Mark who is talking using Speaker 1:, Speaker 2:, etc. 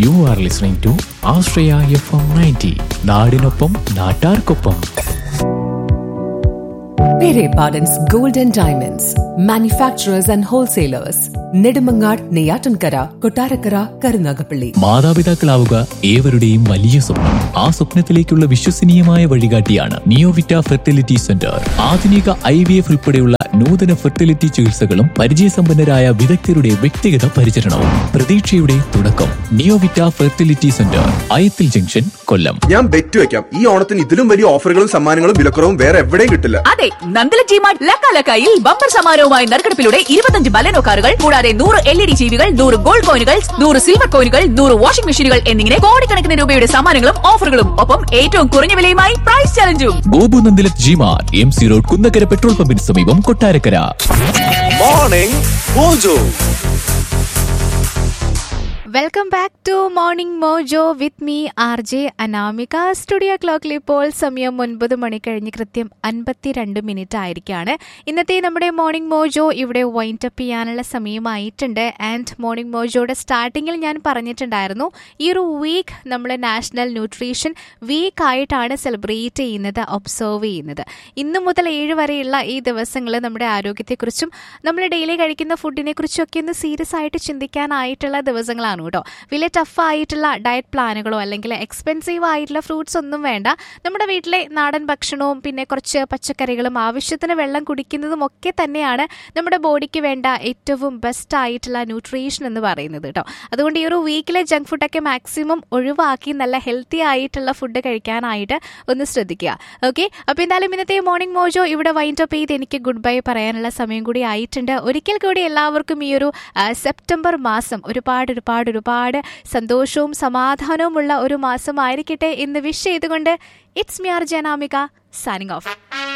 Speaker 1: U are listening to Ashraya F M ninety നാടിനൊപ്പം നാട്ടാർക്കൊപ്പം
Speaker 2: Pere Pardon's Gold and Diamonds, manufacturers and wholesalers, Nedumangad, Neyatankara, Kotarakara, Karunagapalli.
Speaker 1: മാതാപിതാക്കളാവുക ഏവരുടെയും വലിയ സ്വപ്നം ആ സ്വപ്നത്തിലേക്കുള്ള വിശ്വസനീയമായ വഴികാട്ടിയാണ് നിയോവിറ്റ ഫെർട്ടിലിറ്റി സെന്റർ ആധുനിക ഐ വി എഫ് ഉൾപ്പെടെയുള്ള നൂതന ഫെർട്ടിലിറ്റി ചികിത്സകളും പരിചയസമ്പന്നരായ വിദഗ്ധരുടെ വ്യക്തിഗത പരിചരണവും പ്രതീക്ഷയുടെ തുടക്കം Neovita fertility centre Ayathil junction Kollam
Speaker 3: ഞാൻ ബെറ്റ് വെക്കാം ഈ ഓണത്തിന് ഇതിലും വലിയ ഓഫറുകളും സമ്മാനങ്ങളും വിലക്കുറവും വേറെ എവിടെയും കിട്ടില്ല
Speaker 4: അതെ നന്ദല ജിമാർട്ട് ലക്കാലക്കായിൽ ബമ്പർ സമാരവുമായി നറുക്കെടുപ്പിലൂടെ ഇരുപത്തഞ്ച് ബലനോ കാറുകൾ കൂടാതെ നൂറ് എൽ ഇ ഡി ജീവികൾ നൂറ് ഗോൾഡ് കോയിനുകൾ നൂറ് സിൽവർ കോയിനുകൾ നൂറ് വാഷിംഗ് മെഷീനുകൾ എന്നിങ്ങനെ കോടിക്കണക്കിന് രൂപയുടെ സമ്മാനങ്ങളും ഓഫറുകളും ഒപ്പം ഏറ്റവും കുറഞ്ഞ വിലയുമായി പ്രൈസ് ചലഞ്ചും
Speaker 1: Gopu Nandilath G mart M C road Kunnakkara petrol പമ്പിന് സമീപം Kottarakkara
Speaker 5: morning mojo
Speaker 6: welcome back to morning mojo with me R J Anamika studio ക്ലോക്കിൽ ഇപ്പോൾ സമയം ഒൻപത് മണി കഴിഞ്ഞ് കൃത്യം അൻപത്തിരണ്ട് മിനിറ്റ് ആയിരിക്കാണ് ഇന്നത്തെ നമ്മുടെ മോർണിംഗ് മോജോ ഇവിടെ വൈൻഡ് അപ്പ് ചെയ്യാനുള്ള സമയമായിട്ടുണ്ട് ആൻഡ് മോർണിംഗ് മോജോയുടെ സ്റ്റാർട്ടിങ്ങിൽ ഞാൻ പറഞ്ഞിട്ടുണ്ടായിരുന്നു ഈ ഒരു വീക്ക് നമ്മൾ നാഷണൽ ന്യൂട്രീഷൻ വീക്ക് ആയിട്ടാണ് സെലിബ്രേറ്റ് ചെയ്യുന്നത് ഒബ്സർവ് ചെയ്യുന്നത് ഇന്നു മുതൽ ഏഴ് വരെയുള്ള ഈ ദിവസങ്ങൾ നമ്മുടെ ആരോഗ്യത്തെക്കുറിച്ചും നമ്മൾ ഡെയിലി കഴിക്കുന്ന ഫുഡിനെ കുറിച്ചും ഒക്കെ ഒന്ന് സീരിയസ് ആയിട്ട് ചിന്തിക്കാനായിട്ടുള്ള ദിവസങ്ങളാണ് കേട്ടോ വലിയ ടഫ് ആയിട്ടുള്ള ഡയറ്റ് പ്ലാനുകളോ അല്ലെങ്കിൽ എക്സ്പെൻസീവ് ആയിട്ടുള്ള ഫ്രൂട്ട്സ് ഒന്നും വേണ്ട നമ്മുടെ വീട്ടിലെ നാടൻ ഭക്ഷണവും പിന്നെ കുറച്ച് പച്ചക്കറികളും ആവശ്യത്തിന് വെള്ളം കുടിക്കുന്നതും ഒക്കെ തന്നെയാണ് നമ്മുടെ ബോഡിക്ക് വേണ്ട ഏറ്റവും ബെസ്റ്റ് ആയിട്ടുള്ള ന്യൂട്രീഷൻ എന്ന് പറയുന്നത് കേട്ടോ അതുകൊണ്ട് ഈ ഒരു വീക്കിലെ ജങ്ക് ഫുഡൊക്കെ മാക്സിമം ഒഴിവാക്കി നല്ല ഹെൽത്തി ആയിട്ടുള്ള ഫുഡ് കഴിക്കാനായിട്ട് ഒന്ന് ശ്രദ്ധിക്കുക ഓക്കെ അപ്പോൾ എന്തായാലും ഇന്നത്തെ മോർണിംഗ് മോജോ ഇവിടെ വൈൻഡ് അപ്പ് ചെയ്ത് എനിക്ക് ഗുഡ് ബൈ പറയാനുള്ള സമയം കൂടി ആയിട്ടുണ്ട് ഒരിക്കൽ കൂടി എല്ലാവർക്കും ഈ ഒരു ആ, സെപ്റ്റംബർ മാസം ഒരുപാട് ഒരുപാട് ഒരുപാട് സന്തോഷവും സമാധാനവുമുള്ള ഒരു മാസമായിരിക്കട്ടെ എന്ന് വിഷ് ചെയ്തുകൊണ്ട് it's me R Janamika signing of